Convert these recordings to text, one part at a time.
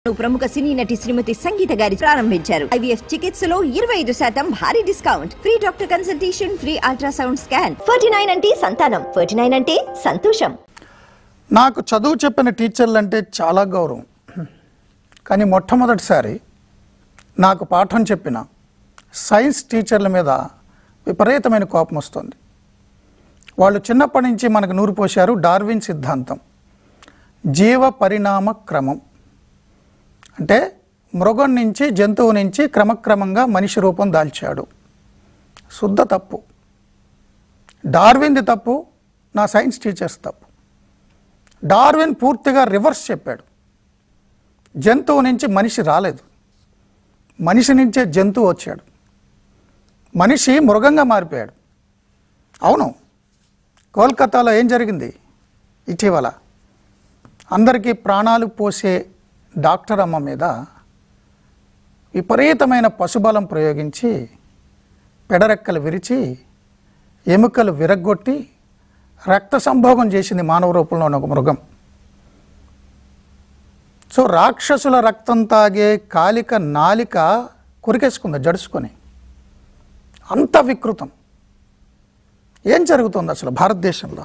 ప్రముఖ సినీ నటి శ్రీమతి సంగీత గారి ప్రారంభించారు ఐవీఎఫ్ చికిత్సలో ఇరవై ఐదు శాతం భారీ discount free doctor consultation free ultrasound scan forty nine అంటే సంతానం ఫోర్టీ నైన్ అంటే సంతోషం నాకు చదువు చెప్పిన టీచర్లు అంటే చాలా గౌరవం కానీ మొట్టమొదటిసారి నాకు పాఠం చెప్పిన సైన్స్ టీచర్ల మీద విపరీతమైన కోపం వస్తుంది వాళ్ళు చిన్నప్పటి నుంచి మనకు నూరు పోశారు డార్విన్ సిద్ధాంతం జీవ పరిణామ క్రమం అంటే మృగం నుంచి జంతువు నుంచి క్రమక్రమంగా మనిషి రూపం దాల్చాడు శుద్ధ తప్పు డార్విన్ది తప్పు నా సైన్స్ టీచర్స్ తప్పు డార్విన్ పూర్తిగా రివర్స్ చెప్పాడు జంతువు నుంచి మనిషి రాలేదు మనిషి నుంచే జంతువు వచ్చాడు మనిషి మృగంగా మారిపోయాడు అవును కోల్కతాలో ఏం జరిగింది ఇటీవల అందరికీ ప్రాణాలు పోసే డాక్టర్ అమ్మ మీద విపరీతమైన పశుబలం ప్రయోగించి పెడరెక్కలు విరిచి ఎముకలు విరగ్గొట్టి రక్త సంభోగం చేసింది మానవ రూపంలో ఉన్న ఒక మృగం సో రాక్షసుల రక్తం తాగే కాలిక నాలిక కొరికేసుకుంది జడుచుకొని అంత వికృతం ఏం జరుగుతుంది అసలు భారతదేశంలో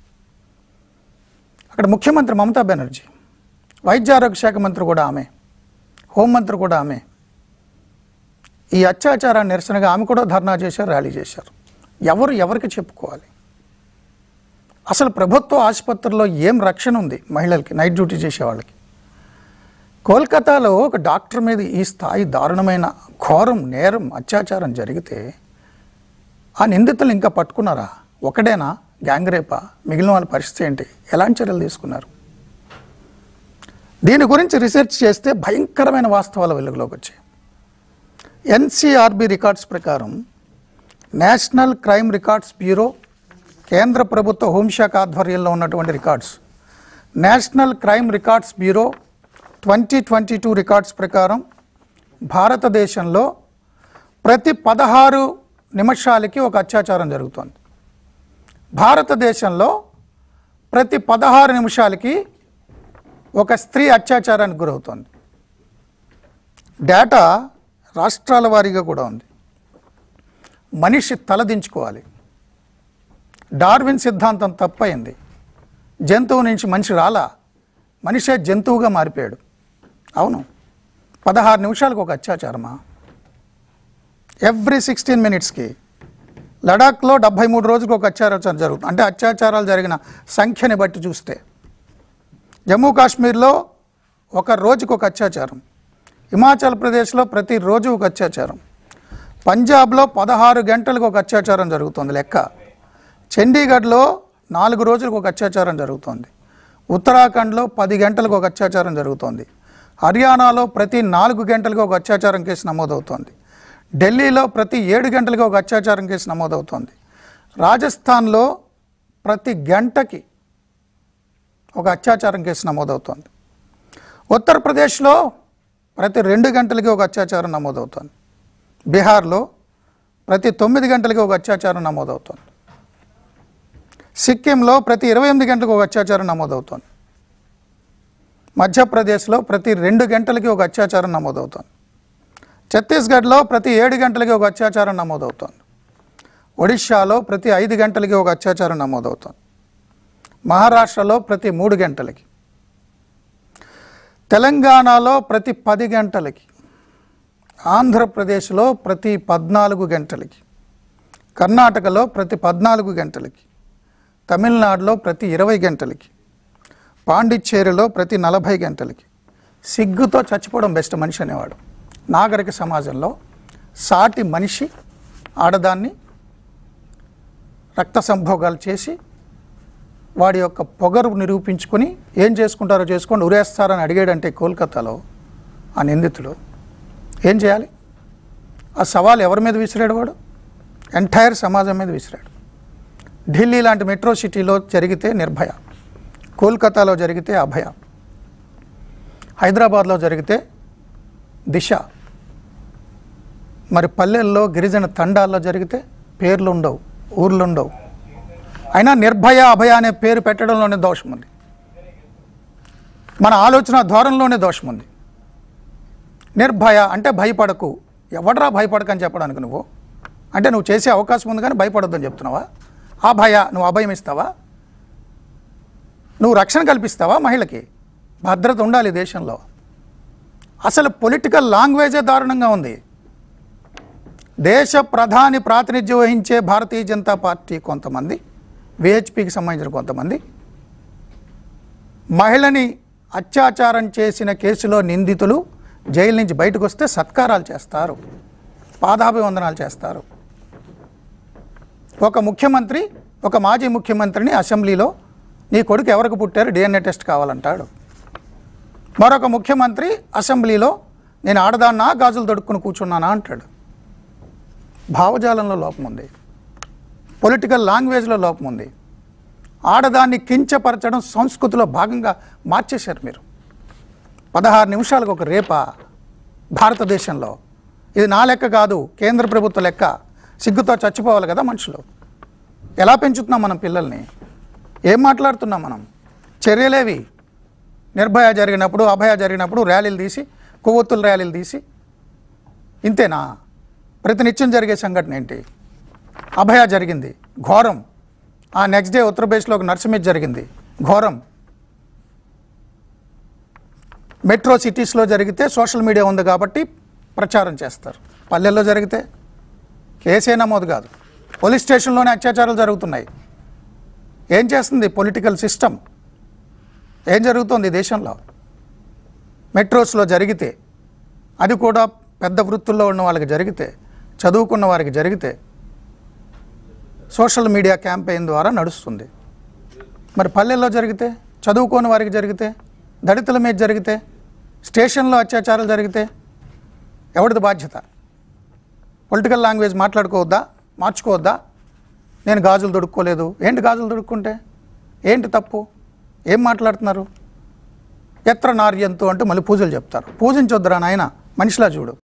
అక్కడ ముఖ్యమంత్రి మమతా బెనర్జీ వైద్య ఆరోగ్య శాఖ మంత్రి కూడా ఆమె హోంమంత్రి కూడా ఆమె ఈ అత్యాచారాన్ని నిరసనగా ఆమె కూడా ధర్నా చేశారు ర్యాలీ చేశారు ఎవరు ఎవరికి చెప్పుకోవాలి అసలు ప్రభుత్వ ఆసుపత్రుల్లో ఏం రక్షణ ఉంది మహిళలకి నైట్ డ్యూటీ చేసే వాళ్ళకి కోల్కతాలో ఒక డాక్టర్ మీద ఈ స్థాయి దారుణమైన ఘోరం నేరం అత్యాచారం జరిగితే ఆ నిందితులు ఇంకా పట్టుకున్నారా ఒకడేనా గ్యాంగ్ రేపా మిగిలిన వాళ్ళ పరిస్థితి ఏంటి ఎలాంటి చర్యలు తీసుకున్నారు దీని గురించి రీసెర్చ్ చేస్తే భయంకరమైన వాస్తవాలు వెలుగులోకి వచ్చాయి ఎన్సీఆర్బి రికార్డ్స్ ప్రకారం నేషనల్ క్రైమ్ రికార్డ్స్ బ్యూరో కేంద్ర ప్రభుత్వ హోంశాఖ ఆధ్వర్యంలో ఉన్నటువంటి records national crime records bureau twenty twenty two records ప్రకారం భారతదేశంలో ప్రతి పదహారు నిమిషాలకి ఒక అత్యాచారం జరుగుతోంది భారతదేశంలో ప్రతి పదహారు నిమిషాలకి ఒక స్త్రీ అత్యాచారానికి గురవుతోంది డేటా రాష్ట్రాల వారీగా కూడా ఉంది మనిషి తలదించుకోవాలి డార్విన్ సిద్ధాంతం తప్పయింది జంతువు నుంచి మనిషి రాలా మనిషే జంతువుగా మారిపోయాడు అవును పదహారు నిమిషాలకు ఒక అత్యాచారమా ఎవ్రీ సిక్స్టీన్ మినిట్స్కి లడాఖ్లో డెబ్భై మూడు రోజులకు ఒక అత్యాచారం జరుగుతుంది అంటే అత్యాచారాలు జరిగిన సంఖ్యని బట్టి చూస్తే జమ్మూ కాశ్మీర్లో ఒక రోజుకు ఒక అత్యాచారం హిమాచల్ ప్రదేశ్లో ప్రతిరోజు ఒక అత్యాచారం పంజాబ్లో పదహారు గంటలకు ఒక అత్యాచారం జరుగుతుంది లెక్క చండీగఢ్లో నాలుగు రోజులకు ఒక అత్యాచారం జరుగుతోంది ఉత్తరాఖండ్లో పది గంటలకు ఒక అత్యాచారం జరుగుతోంది హర్యానాలో ప్రతి నాలుగు గంటలకు ఒక అత్యాచారం కేసు నమోదవుతోంది ఢిల్లీలో ప్రతి ఏడు గంటలకు ఒక అత్యాచారం కేసు నమోదవుతోంది రాజస్థాన్లో ప్రతి గంటకి ఒక అత్యాచారం కేసు నమోదవుతోంది ఉత్తరప్రదేశ్లో ప్రతి రెండు గంటలకి ఒక అత్యాచారం నమోదవుతోంది బీహార్లో ప్రతి తొమ్మిది గంటలకి ఒక అత్యాచారం నమోదవుతోంది సిక్కింలో ప్రతి ఇరవై ఎనిమిది గంటలకు ఒక అత్యాచారం నమోదవుతోంది మధ్యప్రదేశ్లో ప్రతి రెండు గంటలకి ఒక అత్యాచారం నమోదవుతోంది ఛత్తీస్గఢ్లో ప్రతి ఏడు గంటలకి ఒక అత్యాచారం నమోదవుతోంది ఒడిశాలో ప్రతి ఐదు గంటలకి ఒక అత్యాచారం నమోదవుతోంది మహారాష్ట్రలో ప్రతి మూడు గంటలకి తెలంగాణలో ప్రతి పది గంటలకి ఆంధ్రప్రదేశ్లో ప్రతి పద్నాలుగు గంటలకి కర్ణాటకలో ప్రతి పద్నాలుగు గంటలకి తమిళనాడులో ప్రతి ఇరవై గంటలకి పాండిచ్చేరిలో ప్రతి నలభై గంటలకి సిగ్గుతో చచ్చిపోవడం బెస్ట్ మనిషి అనేవాడు నాగరిక సమాజంలో సాటి మనిషి ఆడదాన్ని రక్త సంభోగాలు చేసి వాడి యొక్క పొగరు నిరూపించుకొని ఏం చేసుకుంటారో చేసుకోండి ఉరేస్తారని అడిగాడంటే కోల్కతాలో ఆ నిందితుడు ఏం చేయాలి ఆ సవాల్ ఎవరి మీద విసిరాడు వాడు ఎంటైర్ సమాజం మీద విసిరాడు ఢిల్లీ లాంటి మెట్రో సిటీలో జరిగితే నిర్భయ కోల్కతాలో జరిగితే అభయ హైదరాబాద్లో జరిగితే దిశ మరి పల్లెల్లో గిరిజన తండాల్లో జరిగితే పేర్లు ఉండవు ఊర్లు ఉండవు అయినా నిర్భయ అభయ అనే పేరు పెట్టడంలోనే దోషం ఉంది మన ఆలోచన ధోరణిలోనే దోషం ఉంది నిర్భయ అంటే భయపడకు ఎవడరా భయపడకని చెప్పడానికి నువ్వు అంటే నువ్వు చేసే అవకాశం ఉంది కానీ భయపడొద్దని చెప్తున్నావా ఆ భయ నువ్వు అభయం ఇస్తావా నువ్వు రక్షణ కల్పిస్తావా మహిళకి భద్రత ఉండాలి దేశంలో అసలు పొలిటికల్ లాంగ్వేజే దారుణంగా ఉంది దేశ ప్రధాని ప్రాతినిధ్యం వహించే భారతీయ జనతా పార్టీ కొంతమంది విహెచ్పికి సంబంధించిన కొంతమంది మహిళని అత్యాచారం చేసిన కేసులో నిందితులు జైలు నుంచి బయటకు వస్తే సత్కారాలు చేస్తారు పాదాభివందనాలు చేస్తారు ఒక ముఖ్యమంత్రి ఒక మాజీ ముఖ్యమంత్రిని అసెంబ్లీలో నీ కొడుకు ఎవరికి పుట్టారు డిఎన్ఏ టెస్ట్ కావాలంటాడు మరొక ముఖ్యమంత్రి అసెంబ్లీలో నేను ఆడదాన్నా గాజులు దొడుక్కుని కూర్చున్నానా అంటాడు భావజాలంలో లోపం ఉంది పొలిటికల్ లాంగ్వేజ్లో లోపం ఉంది ఆడదాన్ని కించపరచడం సంస్కృతిలో భాగంగా మార్చేశారు మీరు పదహారు నిమిషాలకు ఒక రేప భారతదేశంలో ఇది నా లెక్క కాదు కేంద్ర ప్రభుత్వ లెక్క సిగ్గుతో చచ్చిపోవాలి కదా మనుషులు ఎలా పెంచుతున్నాం మనం పిల్లల్ని ఏం మాట్లాడుతున్నాం మనం చర్యలేవి నిర్భయ జరిగినప్పుడు అభయ జరిగినప్పుడు ర్యాలీలు తీసి కొవ్వొత్తుల ర్యాలీలు తీసి ఇంతేనా ప్రతినిత్యం జరిగే సంఘటన ఏంటి అభయ జరిగింది ఘోరం ఆ నెక్స్ట్ డే ఉత్తరప్రదేశ్లో ఒక నర్సింహేజ్ జరిగింది ఘోరం మెట్రో సిటీస్లో జరిగితే సోషల్ మీడియా ఉంది కాబట్టి ప్రచారం చేస్తారు పల్లెల్లో జరిగితే కేసే నమోదు కాదు పోలీస్ స్టేషన్లోనే అత్యాచారాలు జరుగుతున్నాయి ఏం చేస్తుంది పొలిటికల్ సిస్టమ్ ఏం జరుగుతుంది ఈ దేశంలో మెట్రోస్లో జరిగితే అది కూడా పెద్ద వృత్తుల్లో ఉన్న వాళ్ళకి జరిగితే చదువుకున్న వారికి జరిగితే సోషల్ మీడియా క్యాంపెయిన్ ద్వారా నడుస్తుంది మరి పల్లెల్లో జరిగితే చదువుకోని వారికి జరిగితే దళితుల మీద జరిగితే స్టేషన్లో అత్యాచారాలు జరిగితే ఎవరిది బాధ్యత పొలిటికల్ లాంగ్వేజ్ మాట్లాడుకోవద్దా మార్చుకోవద్దా నేను గాజులు దొడుక్కోలేదు ఏంటి గాజులు దొడుక్కుంటే ఏంటి తప్పు ఏం మాట్లాడుతున్నారు ఎత్ర నార్యంతో అంటూ మళ్ళీ పూజలు చెప్తారు పూజించొద్దురా నాయన మనిషిలా చూడు